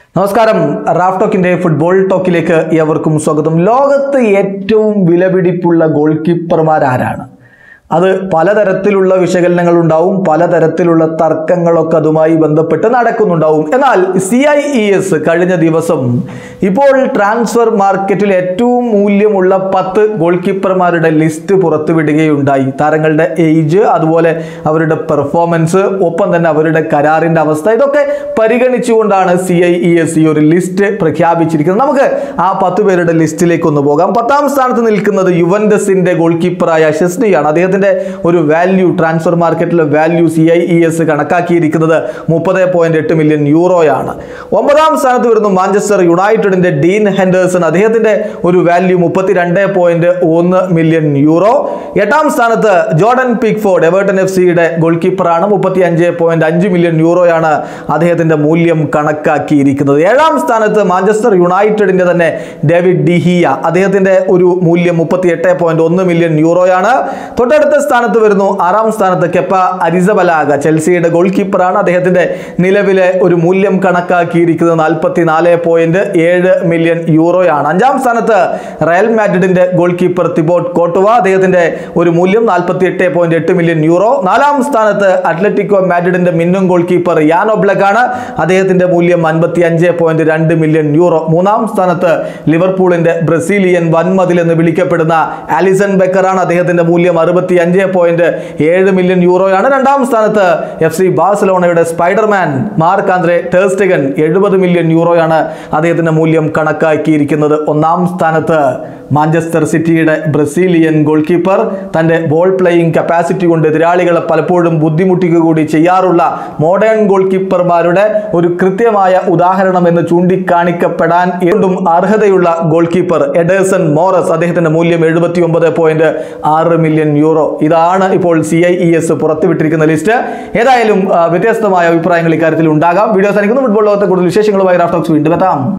നമസ്കാരം Raf ടോക്കിന്റെ football ടോക്കിലേക്ക് ഏവർക്കും സ്വാഗതം ലോകത്ത് ഏറ്റവും വിലപിടിപ്പുള്ള ഗോൾ കീപ്പർമാർ ആരാണ് അത് പലതരത്തിലുള്ള വിശകലനങ്ങൾ ഉണ്ടാവും പലതരത്തിലുള്ള തർക്കങ്ങളൊക്കെ അതുമായി ബന്ധപ്പെട്ട് നടക്കുന്നുണ്ടാവും എന്നാൽ സി ഐ ഇ എസ് കഴിഞ്ഞ ദിവസം ഇപ്പോൾ ട്രാൻസ്ഫർ മാർക്കറ്റിൽ ഏറ്റവും മൂല്യമുള്ള പത്ത് ഗോൾ കീപ്പർമാരുടെ ലിസ്റ്റ് പുറത്തുവിടുകയുണ്ടായി താരങ്ങളുടെ ഏജ് അതുപോലെ അവരുടെ പെർഫോമൻസ് ഒപ്പം തന്നെ അവരുടെ കരാറിന്റെ അവസ്ഥ ഇതൊക്കെ പരിഗണിച്ചുകൊണ്ടാണ് സി ഐ ഇ എസ് ഈ ഒരു ലിസ്റ്റ് പ്രഖ്യാപിച്ചിരിക്കുന്നത് നമുക്ക് ആ പത്ത് പേരുടെ ലിസ്റ്റിലേക്ക് ഒന്ന് പോകാം പത്താം സ്ഥാനത്ത് നിൽക്കുന്നത് യുവൻഡസിന്റെ ഗോൾ കീപ്പറായ ഷെസ്നിയാണ് അദ്ദേഹത്തിന്റെ ഒരു വാല്യൂ ട്രാൻസ്ഫർ മാർക്കറ്റിലെ value C I E S കണക്കാക്കിയിരിക്കുന്നത് മുപ്പത് പോയിന്റ് എട്ട് മില്യൺ യൂറോയാണ് ഒമ്പതാം സ്ഥാനത്ത് വരുന്നു മാഞ്ചസ്റ്റർ യുണൈറ്റഡിന്റെ ഡീൻ ഹെൻഡേഴ്സൺ അദ്ദേഹത്തിന്റെ ഒരു വാല്യൂ മുപ്പത്തിരണ്ട് പോയിന്റ് ഒന്ന് മില്യൺ യൂറോ എട്ടാം സ്ഥാനത്ത് ജോർഡൻ പിക്ഫോർഡ് എവേർട്ടൺ എഫ് സിയുടെ ഗോൾ കീപ്പറാണ് മുപ്പത്തി അഞ്ച് പോയിന്റ് അഞ്ച് മില്യൺ യൂറോയാണ് അദ്ദേഹത്തിന്റെ മൂല്യം കണക്കാക്കിയിരിക്കുന്നത് ഏഴാം സ്ഥാനത്ത് മാഞ്ചസ്റ്റർ യുണൈറ്റഡിന്റെ തന്നെ ഡേവിഡ് ഡിഹിയ അദ്ദേഹത്തിന്റെ ഒരു മൂല്യം മുപ്പത്തി എട്ട് പോയിന്റ് ഒന്ന് മില്യൺ യൂറോയാണ് തൊട്ടടുത്ത സ്ഥാനത്ത് വരുന്നു ആറാം സ്ഥാനത്ത് കെപ്പ അരിസബലാഗ ചെൽസിയുടെ ഗോൾ കീപ്പറാണ് അദ്ദേഹത്തിന്റെ നിലവിലെ ഒരു മൂല്യം കണക്കാക്കിയിരിക്കുന്നത് നാൽപ്പത്തി നാല് പോയിന്റ് ഏഴ് മില്യൺ യൂറോയാണ് അഞ്ചാം സ്ഥാനത്ത് റയൽ മാഡ്രിഡിന്റെ ഗോൾ കീപ്പർ തിബോട്ട് കോട്ടുവ അദ്ദേഹത്തിന്റെ ഒരു മൂല്യം നാൽപ്പത്തി എട്ട് പോയിന്റ് എട്ട് മില്യൺ യൂറോ നാലാം സ്ഥാനത്ത് അത്ലറ്റിക്കോ മാഡ്രിഡിന്റെ മിന്നും ഗോൾ കീപ്പർ യാനോ ബ്ലക്ക് ആണ് അദ്ദേഹത്തിന്റെ മൂല്യം അൻപത്തി അഞ്ച് പോയിന്റ് രണ്ട് മില്യൺ യൂറോ മൂന്നാം സ്ഥാനത്ത് ലിവർപൂളിന്റെ ബ്രസീലിയൻ വൻമതിൽ എന്ന് വിളിക്കപ്പെടുന്ന ആലിസൺ ബെക്കറാണ് അദ്ദേഹത്തിന്റെ മൂല്യം അറുപത്തി അഞ്ച് പോയിന്റ് ഏഴ് മില്യൺ യൂറോയാണ് രണ്ടാം സ്ഥാനത്ത് എഫ് സി ബാഴ്സലോണയുടെ സ്പൈഡർമാൻ മാർക്ക് ആന്ദ്രെ ടേസ്റ്റഗൻ എഴുപത് മില്യൺ യൂറോയാണ് അദ്ദേഹത്തിന്റെ മൂല്യം കണക്കാക്കിയിരിക്കുന്നത് ഒന്നാം സ്ഥാനത്ത് മാഞ്ചസ്റ്റർ സിറ്റിയുടെ ബ്രസീലിയൻ ഗോൾ കീപ്പർ തന്റെ ബോൾ പ്ലേയിങ് കപ്പാസിറ്റി കൊണ്ട് എതിരാളികളെ പലപ്പോഴും ബുദ്ധിമുട്ടിക്കുക കൂടി ചെയ്യാറുള്ള മോഡേൺ ഗോൾ കീപ്പർമാരുടെ ഒരു കൃത്യമായ ഉദാഹരണം എന്ന് ചൂണ്ടിക്കാണിക്കപ്പെടാൻ ഏതും അർഹതയുള്ള ഗോൾ കീപ്പർ എഡേഴ്സൺ മോറസ് അദ്ദേഹത്തിന്റെ മൂല്യം എഴുപത്തി ഒമ്പത് പോയിന്റ് ആറ് മില്യൺ യൂറോ ഇതാണ് ഇപ്പോൾ സി ഐ ഇ എസ് പുറത്തുവിട്ടിരിക്കുന്ന ലിസ്റ്റ് ഏതായാലും ആ, വ്യത്യസ്തമായ അഭിപ്രായങ്ങൾ ഇക്കാര്യത്തിൽ ഉണ്ടാകാം വീഡിയോ സാധിക്കുന്നു ഫുട്ബോൾ ലോകത്തെ കൂടുതൽ വിശേഷങ്ങളുമായി റാഫ്റ്റോക്സ് വീണ്ടും എത്താം